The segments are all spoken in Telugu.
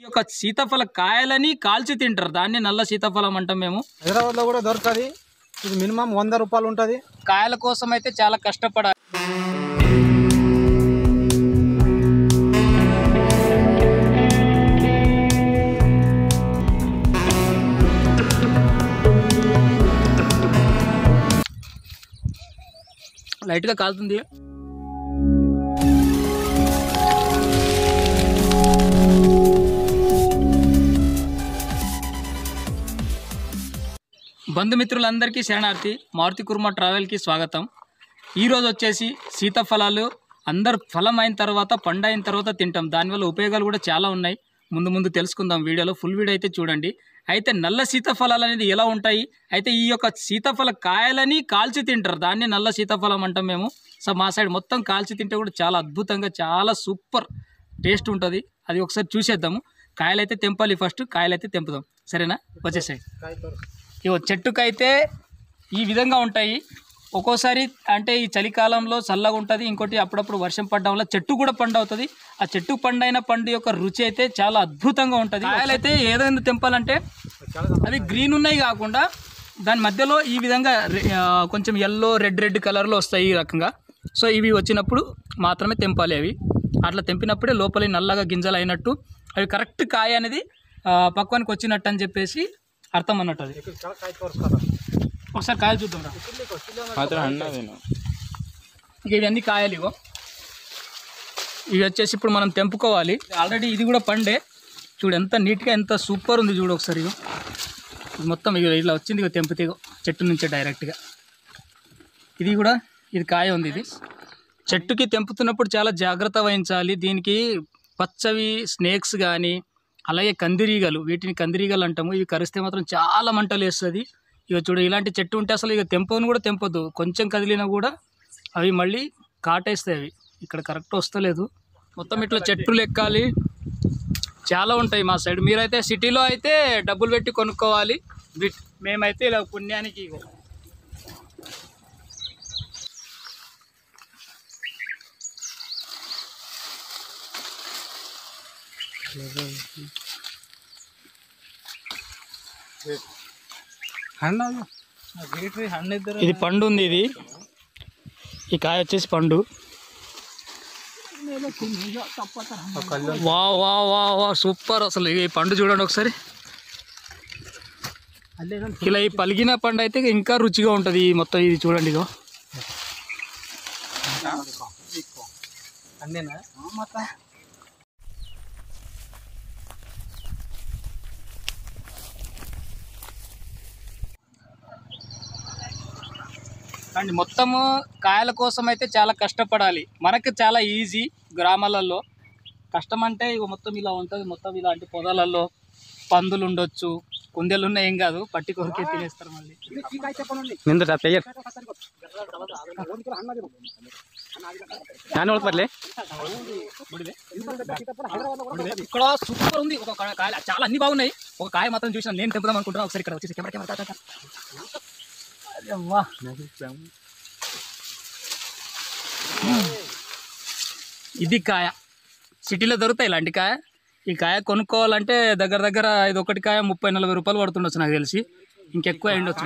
ఒక సీతాఫల కాయలని కాల్చి తింటారు దాన్ని నల్ల సీతాఫలం అంటాం మేము హైదరాబాద్లో కూడా దొరుకుతుంది ఇది మినిమం వంద రూపాయలు ఉంటుంది కాయల కోసం అయితే చాలా కష్టపడాలి లైట్గా కాలుతుంది బంధుమిత్రులందరికీ శరణార్థి మారుతి కుర్మ ట్రావెల్కి స్వాగతం ఈరోజు వచ్చేసి సీతాఫలాలు అందరు ఫలం అయిన తర్వాత పండు అయిన తర్వాత తింటాం దానివల్ల ఉపయోగాలు కూడా చాలా ఉన్నాయి ముందు ముందు తెలుసుకుందాం వీడియోలో ఫుల్ వీడియో అయితే చూడండి అయితే నల్ల సీతాఫలాలు అనేది ఎలా ఉంటాయి అయితే ఈ యొక్క సీతాఫల కాయలని కాల్చి తింటారు దాన్ని నల్ల సీతాఫలం అంటాం మేము సో మా సైడ్ మొత్తం కాల్చి తింటే కూడా చాలా అద్భుతంగా చాలా సూపర్ టేస్ట్ ఉంటుంది అది ఒకసారి చూసేద్దాము కాయలైతే తెంపాలి ఫస్ట్ కాయలైతే తెంపుదాం సరేనా వచ్చేసాయి ఇగో చెట్టుకైతే ఈ విధంగా ఉంటాయి ఒక్కోసారి అంటే ఈ చలికాలంలో చల్లగా ఉంటుంది ఇంకోటి అప్పుడప్పుడు వర్షం పడడం వల్ల చెట్టు కూడా పండు అవుతుంది ఆ చెట్టు పండైన పండు యొక్క రుచి అయితే చాలా అద్భుతంగా ఉంటుంది కాయలైతే ఏదైనా తెంపాలంటే అవి గ్రీన్ ఉన్నాయి కాకుండా దాని మధ్యలో ఈ విధంగా రె- ఆ, కొంచెం ఎల్లో రెడ్ రెడ్ కలర్లో వస్తాయి ఈ రకంగా సో ఇవి వచ్చినప్పుడు మాత్రమే తెంపాలి అవి అట్లా తెంపినప్పుడే లోపల నల్లగా గింజలు అయినట్టు అవి కరెక్ట్ కాయ అనేది ఆ, పక్వానికి వచ్చినట్టు అని చెప్పేసి అర్థం అన్నట్టు అది ఒకసారి కాయలు చూద్దాం రా మాత్రం అన్నదేను ఇక ఇవన్నీ కాయలు ఇగో ఇవి వచ్చేసి ఇప్పుడు మనం తెంపుకోవాలి ఆల్రెడీ ఇది కూడా పండే చూడు ఎంత నీట్గా ఎంత సూపర్ ఉంది చూడు ఒకసారి ఇగో ఇది మొత్తం ఇగో ఇట్లా వచ్చింది ఇగో తెంపితే ఇగో చెట్టు నుంచే డైరెక్ట్గా ఇది కూడా ఇది కాయ ఉంది ఇది చెట్టుకి తెంపుతున్నప్పుడు చాలా జాగ్రత్త వహించాలి దీనికి పచ్చవి స్నేక్స్ కానీ అలాగే కందిరీగలు వీటిని కందిరీగలు అంటాము ఇవి కరిస్తే మాత్రం చాలా మంటలు వేస్తుంది ఇక చూడు ఇలాంటి చెట్టు ఉంటే అసలు ఇక తెంపని కూడా తెంపొద్దు కొంచెం కదిలినా కూడా అవి మళ్ళీ కాటేస్తాయి అవి ఇక్కడ కరెక్ట్ వస్తలేదు మొత్తం ఇట్లా చెట్లు ఎక్కాలి చాలా ఉంటాయి మా సైడ్ మీరైతే సిటీలో అయితే డబ్బులు పెట్టి కొనుక్కోవాలి వి- మేమైతే ఇలా పుణ్యానికి ఇగో ఇది పండు ఉంది ఇది ఈ కాయ వచ్చేసి పండు వా వా వా వా సూపర్ అసలు ఈ పండు చూడండి ఒకసారి ఇలా ఈ పలిగిన పండు అయితే ఇంకా రుచిగా ఉంటుంది ఈ మొత్తం ఇది చూడండి ఇగో అండి మొత్తము కాయల కోసం అయితే చాలా కష్టపడాలి మనకు చాలా ఈజీ గ్రామాలలో కష్టం అంటే ఇక మొత్తం ఇలా ఉంటుంది మొత్తం ఇలాంటి పొదలలో పందులు ఉండొచ్చు కుందేలు ఉన్న ఏం కాదు పట్టి కొరికే తినేస్తారు మళ్ళీ ನಿಂದು ಪ್ಲೇಯರ್ ನಾನು ಬರ್ಲೆ ఇక్కడ సూపర్ ఉంది ఒక కా- కాయ చాలా అన్ని బాగున్నాయి ఒక కాయ మాత్రం చూసిన నేను తెంపుదాం అనుకుంటున్నా ఒకసారి ఇక్కడ వచ్చేసి కెమెరా కెమెరా కెమెరా. అరే వా. ఇది కాయ సిటీలో దొరుకుతాయి ఇలాంటి కాయ ఈ కాయ కొనుక్కోవాలంటే దగ్గర దగ్గర ఇది ఒకటి కాయ ముప్పై నలభై రూపాయలు పడుతుండొచ్చు నాకు తెలిసి ఇంకెక్కువ అయిండొచ్చు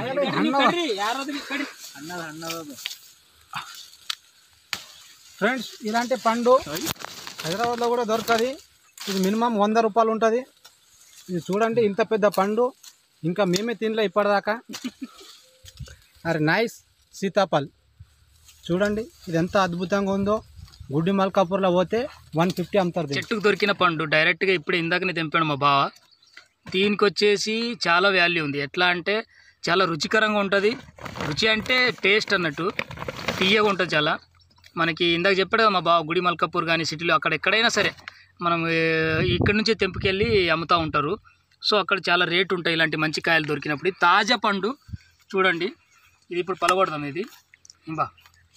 ఫ్రెండ్స్ ఇలాంటి పండు హైదరాబాద్లో కూడా దొరుకుతుంది ఇది మినిమం వంద రూపాయలు ఉంటుంది ఇది చూడండి ఇంత పెద్ద పండు ఇంకా మేమే తినలే ఇప్పటిదాకా అరే నైస్ సీతాఫల్ చూడండి ఇది ఎంత అద్భుతంగా ఉందో గుడ్డి మల్కాపూర్లో పోతే వన్ ఫిఫ్టీ అమ్ముతారు దీన్ని. చెట్టుకు దొరికిన పండు డైరెక్ట్గా ఇప్పుడు ఇందాకనే తెంపాడు మా బావ దీనికి వచ్చేసి చాలా వాల్యూ ఉంది ఎట్లా అంటే చాలా రుచికరంగా ఉంటుంది రుచి అంటే టేస్ట్ అన్నట్టు తీయగా ఉంటుంది చాలా మనకి ఇందాక చెప్పాడు కదా మా బావ గుడి మల్కాపూర్ కానీ సిటీలో అక్కడ ఎక్కడైనా సరే మనం ఏ, ఇక్కడి నుంచే తెంపుకెళ్ళి అమ్ముతూ ఉంటారు సో అక్కడ చాలా రేటు ఉంటాయి ఇలాంటి మంచి కాయలు దొరికినప్పుడు ఇది తాజా పండు చూడండి ఇది ఇప్పుడు పలగొడదాం ఇది బా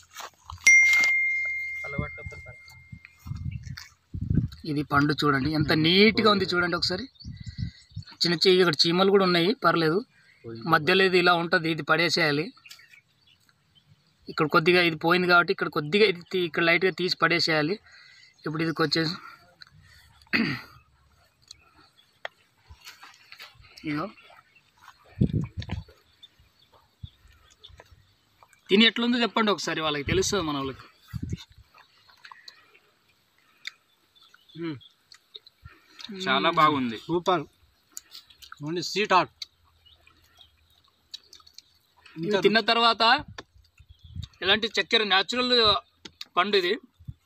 ఇది పండు చూడండి ఎంత నీట్గా ఉంది చూడండి ఒకసారి చిన్న చిన్న ఇక్కడ చీమలు కూడా ఉన్నాయి పర్లేదు మధ్యలో ఇది ఇలా ఉంటుంది ఇది పడేసేయాలి ఇక్కడ కొద్దిగా ఇది పోయింది కాబట్టి ఇక్కడ కొద్దిగా ఇది తీ- ఇక్కడ లైట్గా తీసి పడేసేయాలి ఇప్పుడు ఇది వచ్చేసి ఇగో తిని ఎట్లుందో చెప్పండి ఒకసారి వాళ్ళకి తెలుస్తుంది మన వాళ్ళకి చాలా బాగుంది సూపర్ ఓన్లీ సీట్ హాట్ ఇది తిన్న తర్వాత ఇలాంటి చక్కెర న్యాచురల్ పండు ఇది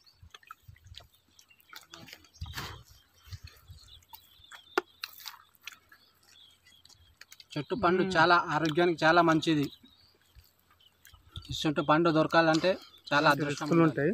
చెట్టు పండు చాలా ఆరోగ్యానికి చాలా మంచిది ఈ చెట్టు పండు దొరకాలంటే చాలా అదృష్టం ఉంటాయి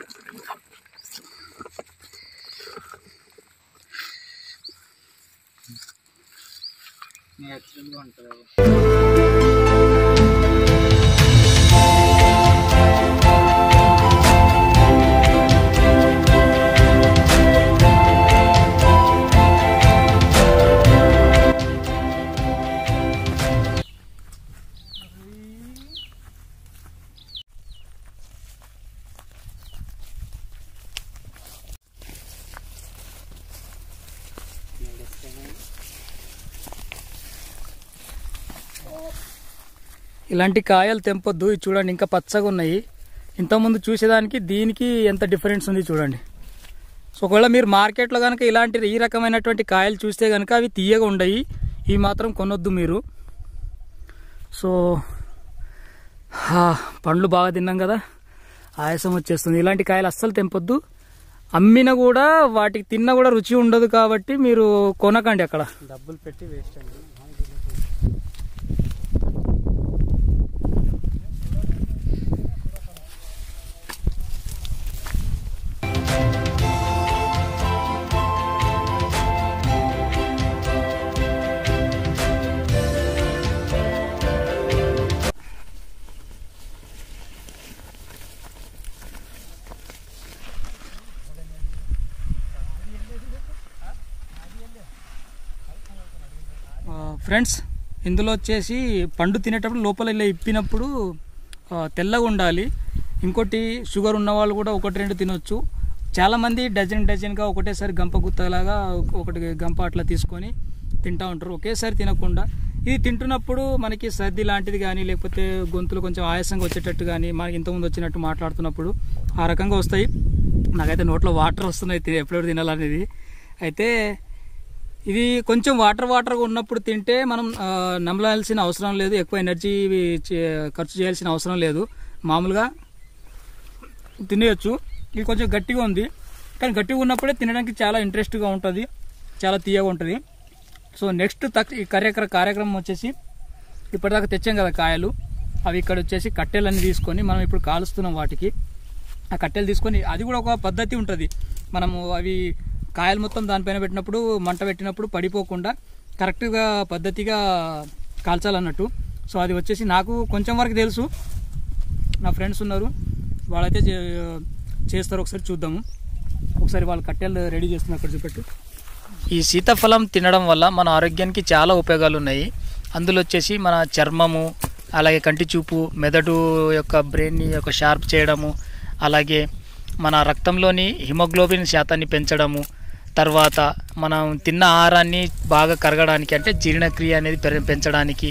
ఇలాంటి కాయలు తెంపొద్దు ఇది చూడండి ఇంకా పచ్చగా ఉన్నాయి ఇంతకుముందు చూసేదానికి దీనికి ఎంత డిఫరెన్స్ ఉంది చూడండి సో ఒకవేళ మీరు మార్కెట్లో కనుక ఇలాంటి ఈ రకమైనటువంటి కాయలు చూస్తే కనుక అవి తీయగా ఉండయి ఈ మాత్రం కొనొద్దు మీరు సో హా, పండ్లు బాగా తిన్నాం కదా ఆయాసం వచ్చేస్తుంది ఇలాంటి కాయలు అస్సలు తెంపొద్దు అమ్మినా కూడా వాటికి తిన్నా కూడా రుచి ఉండదు కాబట్టి మీరు కొనకండి అక్కడ డబ్బులు పెట్టి వేస్ట్ అండి ఫ్రెండ్స్ ఇందులో వచ్చేసి పండు తినేటప్పుడు లోపల ఇలా ఇప్పినప్పుడు ఆ, తెల్లగా ఉండాలి ఇంకోటి షుగర్ ఉన్న వాళ్ళు కూడా ఒకటి రెండు తినొచ్చు చాలామంది డజన్ డజన్గా ఒకటేసారి గంప గుత్తలాగా ఒకటి గంప అట్లా తీసుకొని తింటూ ఉంటారు ఒకేసారి తినకుండా ఇది తింటున్నప్పుడు మనకి సర్ది లాంటిది కానీ లేకపోతే గొంతులు కొంచెం ఆయాసంగా వచ్చేటట్టు కానీ మనకి ఇంతకుముందు వచ్చినట్టు మాట్లాడుతున్నప్పుడు ఆ రకంగా వస్తాయి నాకైతే నోట్లో వాటర్ వస్తున్నాయి తి- ఎప్పుడెప్పుడు తినాలనేది అయితే ఇది కొంచెం వాటర్ వాటర్గా ఉన్నప్పుడు తింటే మనం ఆ, నమలాల్సిన అవసరం లేదు ఎక్కువ ఎనర్జీ చే- ఖర్చు చేయాల్సిన అవసరం లేదు మామూలుగా తినేయచ్చు ఇది కొంచెం గట్టిగా ఉంది కానీ గట్టిగా ఉన్నప్పుడే తినడానికి చాలా ఇంట్రెస్ట్గా ఉంటుంది చాలా తీయగా ఉంటుంది సో నెక్స్ట్ తక్ ఈ కార్యక్రమ కార్యక్రమం వచ్చేసి ఇప్పటిదాకా తెచ్చాం కదా కాయలు అవి ఇక్కడ వచ్చేసి కట్టెలన్నీ తీసుకొని మనం ఇప్పుడు కాలుస్తున్నాం వాటికి ఆ కట్టెలు తీసుకొని అది కూడా ఒక పద్ధతి ఉంటుంది మనము అవి కాయలు మొత్తం దానిపైన పెట్టినప్పుడు మంట పెట్టినప్పుడు పడిపోకుండా కరెక్ట్గా పద్ధతిగా కాల్చాలన్నట్టు సో అది వచ్చేసి నాకు కొంచెం వరకు తెలుసు నా ఫ్రెండ్స్ ఉన్నారు వాళ్ళైతే చే- చేస్తారు ఒకసారి చూద్దాము ఒకసారి వాళ్ళు కట్టెలు రెడీ చేస్తున్నారు అక్కడ చూపెట్టు ఈ సీతాఫలం తినడం వల్ల మన ఆరోగ్యానికి చాలా ఉపయోగాలు ఉన్నాయి అందులో వచ్చేసి మన చర్మము అలాగే కంటి చూపు మెదడు యొక్క బ్రెయిన్ని యొక్క షార్ప్ చేయడము అలాగే మన రక్తంలోని హిమోగ్లోబిన్ శాతాన్ని పెంచడము తర్వాత మనం తిన్న ఆహారాన్ని బాగా కరగడానికి అంటే జీర్ణక్రియ అనేది పెర- పెంచడానికి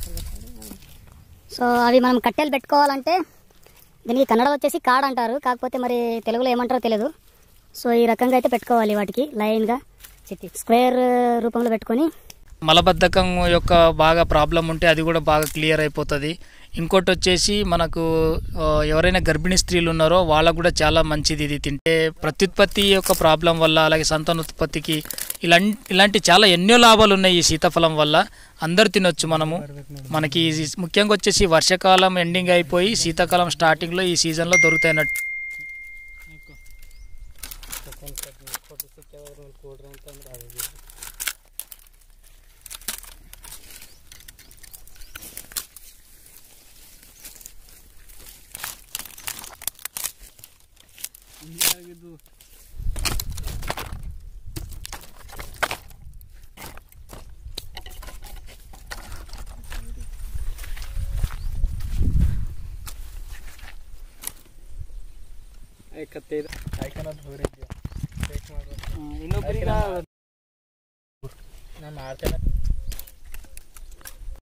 సో అవి మనం కట్టెలు పెట్టుకోవాలంటే దీనికి కన్నడ వచ్చేసి కాడ్ అంటారు కాకపోతే మరి తెలుగులో ఏమంటారో తెలియదు సో ఈ రకంగా అయితే పెట్టుకోవాలి వాటికి లైన్గా స్క్వేర్ రూపంలో పెట్టుకొని మలబద్ధకం యొక్క బాగా ప్రాబ్లం ఉంటే అది కూడా బాగా క్లియర్ అయిపోతుంది ఇంకోటి వచ్చేసి మనకు ఆ, ఎవరైనా గర్భిణీ స్త్రీలు ఉన్నారో వాళ్ళకు కూడా చాలా మంచిది ఇది తింటే ప్రత్యుత్పత్తి యొక్క ప్రాబ్లం వల్ల అలాగే సంతానోత్పత్తికి ఇలాంటి ఇలాంటి చాలా ఎన్నో లాభాలు ఉన్నాయి ఈ సీతాఫలం వల్ల అందరు తినొచ్చు మనము మనకి ఇది ముఖ్యంగా వచ్చేసి వర్షాకాలం ఎండింగ్ అయిపోయి శీతాకాలం స్టార్టింగ్లో ఈ సీజన్లో దొరుకుతాయి అన్నట్టు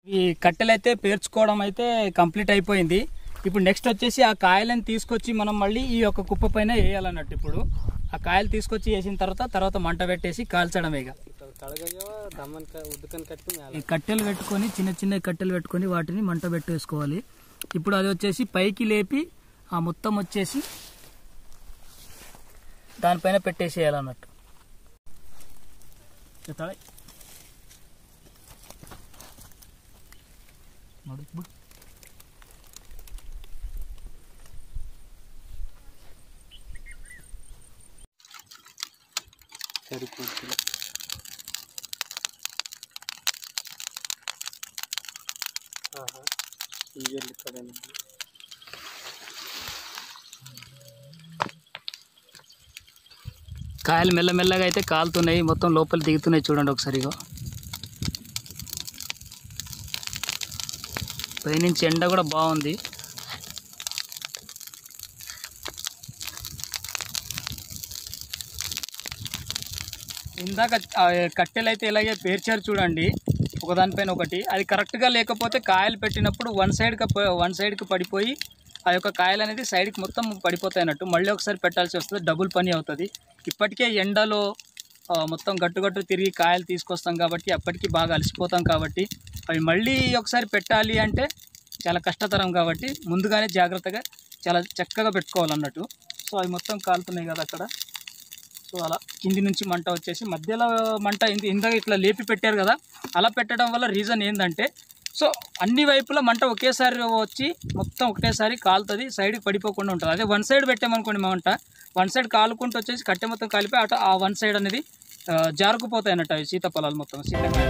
ఈ కట్టెలు అయితే పేర్చుకోవడం అయితే కంప్లీట్ అయిపోయింది ఇప్పుడు నెక్స్ట్ వచ్చేసి ఆ కాయలను తీసుకొచ్చి మనం మళ్ళీ ఈ యొక్క కుప్ప పైన వేయాలన్నట్టు ఇప్పుడు ఆ కాయలు తీసుకొచ్చి వేసిన తర్వాత తర్వాత మంట పెట్టేసి కాల్చడమే ఇక ఈ కట్టెలు పెట్టుకొని చిన్న చిన్న కట్టెలు పెట్టుకొని వాటిని మంట పెట్టేసుకోవాలి ఇప్పుడు అది వచ్చేసి పైకి లేపి ఆ మొత్తం వచ్చేసి దానిపైన పెట్టేసేయాలన్నట్టు చెప్తావా? ನೋಡು ಬಿಡು కాయలు మెల్లమెల్లగా అయితే కాలుతున్నాయి మొత్తం లోపల దిగుతున్నాయి చూడండి ఒకసారిగా పైనుంచి ఎండ కూడా బాగుంది ఇందాక ఆ కట్టెలు అయితే ఇలాగే పేర్చారు చూడండి ఒకదానిపైన ఒకటి అది కరెక్ట్గా లేకపోతే కాయలు పెట్టినప్పుడు వన్ సైడ్కి వన్ సైడ్కి పడిపోయి ఆ యొక్క కాయలు అనేది సైడ్కి మొత్తం పడిపోతాయి అన్నట్టు మళ్ళీ ఒకసారి పెట్టాల్సి వస్తుంది డబుల్ పని అవుతుంది ఇప్పటికే ఎండలో ఆ, మొత్తం గట్టుగట్టు తిరిగి కాయలు తీసుకొస్తాం కాబట్టి అప్పటికి బాగా అలసిపోతాం కాబట్టి అవి మళ్ళీ ఒకసారి పెట్టాలి అంటే చాలా కష్టతరం కాబట్టి ముందుగానే జాగ్రత్తగా చాలా చక్కగా పెట్టుకోవాలన్నట్టు సో అవి మొత్తం కాలుతున్నాయి కదా అక్కడ సో అలా కింది నుంచి మంట వచ్చేసి మధ్యలో మంట ఇంత ఇందాక ఇట్లా లేపి పెట్టారు కదా అలా పెట్టడం వల్ల రీజన్ ఏంటంటే సో అన్ని వైపులా మంట ఒకేసారి వచ్చి మొత్తం ఒకటేసారి కాలుతుంది సైడ్కి పడిపోకుండా ఉంటుంది అదే వన్ సైడ్ పెట్టామనుకోండి మంట వన్ సైడ్ కాలుకుంటూ వచ్చేసి కట్టె మొత్తం కాలిపోయి అటు ఆ వన్ సైడ్ అనేది ఆ, జారుకుపోతాయి అన్నట్టు అవి సీతాఫలాలు మొత్తం సీతాకాయ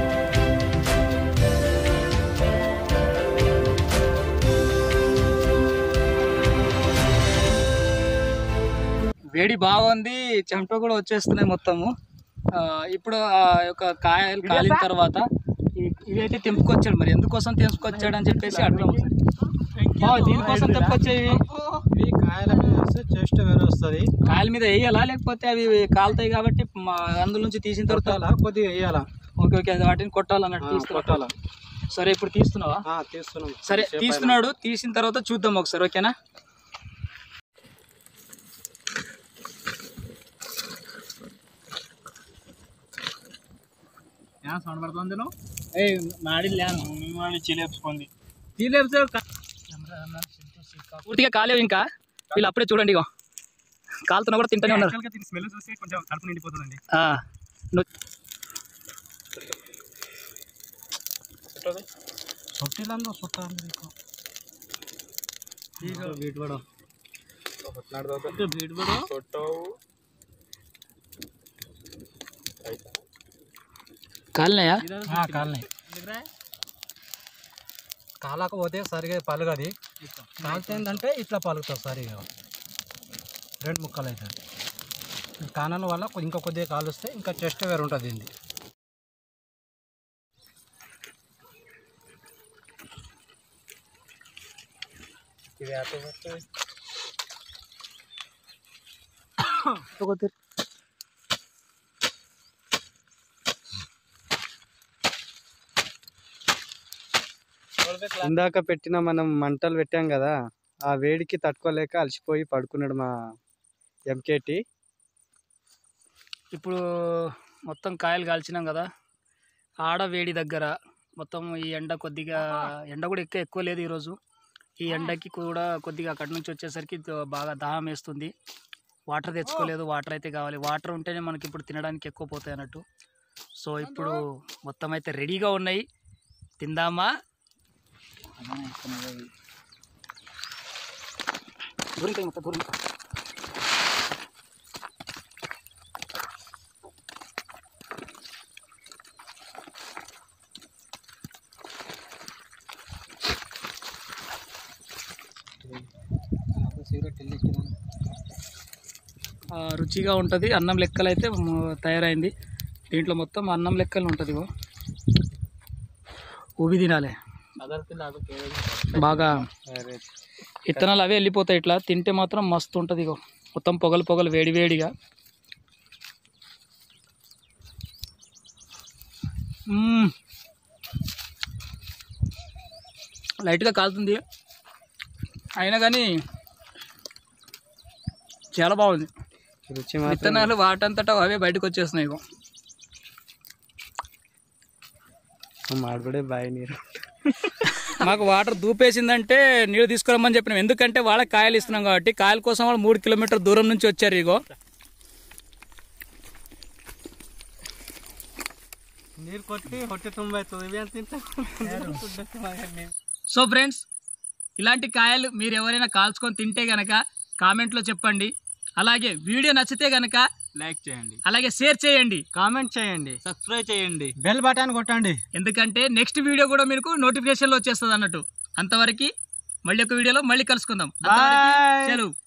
వేడి బాగుంది చెమట కూడా వచ్చేస్తున్నాయి మొత్తము ఆ, ఇప్పుడు ఆ యొక్క కాయలు కాలిన తర్వాత ఈ- ఇవైతే తెంపుకొచ్చాడు మరి ఎందుకోసం తెంపుకొచ్చాడు అని చెప్పేసి అడగడం ఒకసారి. ఆ, దీనికోసం తెంపుకొచ్చేవి ఇవి కాయల మీద వేస్తే చెస్ట్ వేరే వస్తుంది కాయల మీద వేయాలా లేకపోతే అవి కాలుతాయి కాబట్టి మా అందులో నుంచి తీసిన తర్వాత కొట్టాలా కొద్దిగా వేయాలా ఓకే ఓకే అది వాటిని కొట్టాలన్నట్టు తీస్తున్నా కొట్టాలా సరే ఇప్పుడు తీస్తున్నావా ఆ, తీస్తున్నాం సరే తీస్తున్నాడు తీసిన తర్వాత చూద్దాం ఒకసారి ఓకేనా సౌండ్ పడుతుంది ఏ మాడిల్లాను ಮಾಡಿ ಚಿಲೇಪ್ಸ್ಕೊಂಡಿ పూర్తిగా కాలేవు ఇంకా వీళ్ళు అప్పుడే చూడండి ఇగో కాలుతున్నా కూడా తింటూనే ఉన్నారు స్మెల్ చూసి కొంచెం కడుపు నిండిపోతుందండి ఆ, ను- ಸುಟ್ಟಿಲ್ಲಂದು ಸುಟ್ಟ ಬೀಟ್ ಬಿಡು ಬೀಟ್ ಬಿಡು కాలినాయా కాలనీ కాలకపోతే సరిగా పలుగది కాలుతుందంటే ఇట్లా పలుకుతుంది సరిగా రెండు ముక్కలు అవుతుంది కానల వల్ల కొ- ఇంకా కొద్దిగా కాలుస్తే ఇంకా చెస్ట్ వేరు ఉంటుంది ఇది ఇందాక పెట్టిన మనం మంటలు పెట్టాం కదా ఆ వేడికి తట్టుకోలేక అలసిపోయి పడుకున్నాడు మా ఎంకేటి ఇప్పుడు మొత్తం కాయలు కాల్చినాం కదా ఆడ వేడి దగ్గర మొత్తం ఈ ఎండ కొద్దిగా ఎండ కూడా ఎక్కువ ఎక్కువ లేదు ఈరోజు ఈ ఎండకి కూడా కొద్దిగా అక్కడి నుంచి వచ్చేసరికి దో- బాగా దాహం వేస్తుంది వాటర్ తెచ్చుకోలేదు వాటర్ అయితే కావాలి వాటర్ ఉంటేనే మనకి ఇప్పుడు తినడానికి ఎక్కువ పోతాయి అన్నట్టు సో ఇప్పుడు మొత్తం అయితే రెడీగా ఉన్నాయి తిందామా దూరం మొత్తం దూరం ఆ, రుచిగా ఉంటుంది అన్నం లెక్కలు అయితే మ- తయారైంది దీంట్లో మొత్తం అన్నం లెక్కలు ఉంటుంది ఇగో ఊబి తినాలి బాగా విత్తనాలు అవే వెళ్ళిపోతాయి ఇట్లా తింటే మాత్రం మస్తు ఉంటుంది ఇగో మొత్తం పొగలు పొగలు వేడి వేడిగా మ్మ్. లైట్గా కాలుతుంది అయినా కానీ చాలా బాగుంది రుచి విత్తనాలు వాటంతటా అవే బయటకు వచ్చేస్తున్నాయి ఇగో మాడబడే బాయ్ నీరు మాకు వాటర్ దూపేసిందంటే నీళ్ళు తీసుకురమ్మని చెప్పినాం ఎందుకంటే వాళ్ళకి కాయలు ఇస్తున్నాం కాబట్టి కాయల కోసం వాళ్ళు మూడు కిలోమీటర్ దూరం నుంచి వచ్చారు ఇగో నీరు కొట్టి ಹೊಟ್ಟೆ ತುಂಬ అవుతుంది ఇవి ఎంత సో ఫ్రెండ్స్ ఇలాంటి కాయలు మీరు ఎవరైనా కాల్చుకొని తింటే గనక కామెంట్లో చెప్పండి అలాగే వీడియో నచ్చితే గనక లైక్ చేయండి అలాగే షేర్ చేయండి కామెంట్ చేయండి సబ్స్క్రైబ్ చేయండి బెల్ బటన్ కొట్టండి ఎందుకంటే నెక్స్ట్ వీడియో కూడా మీకు నోటిఫికేషన్లో వచ్చేస్తుంది అన్నట్టు అంతవరకు మళ్ళీ ఒక వీడియోలో మళ్ళీ కలుసుకుందాం అంతవరకు Bye. సెలవు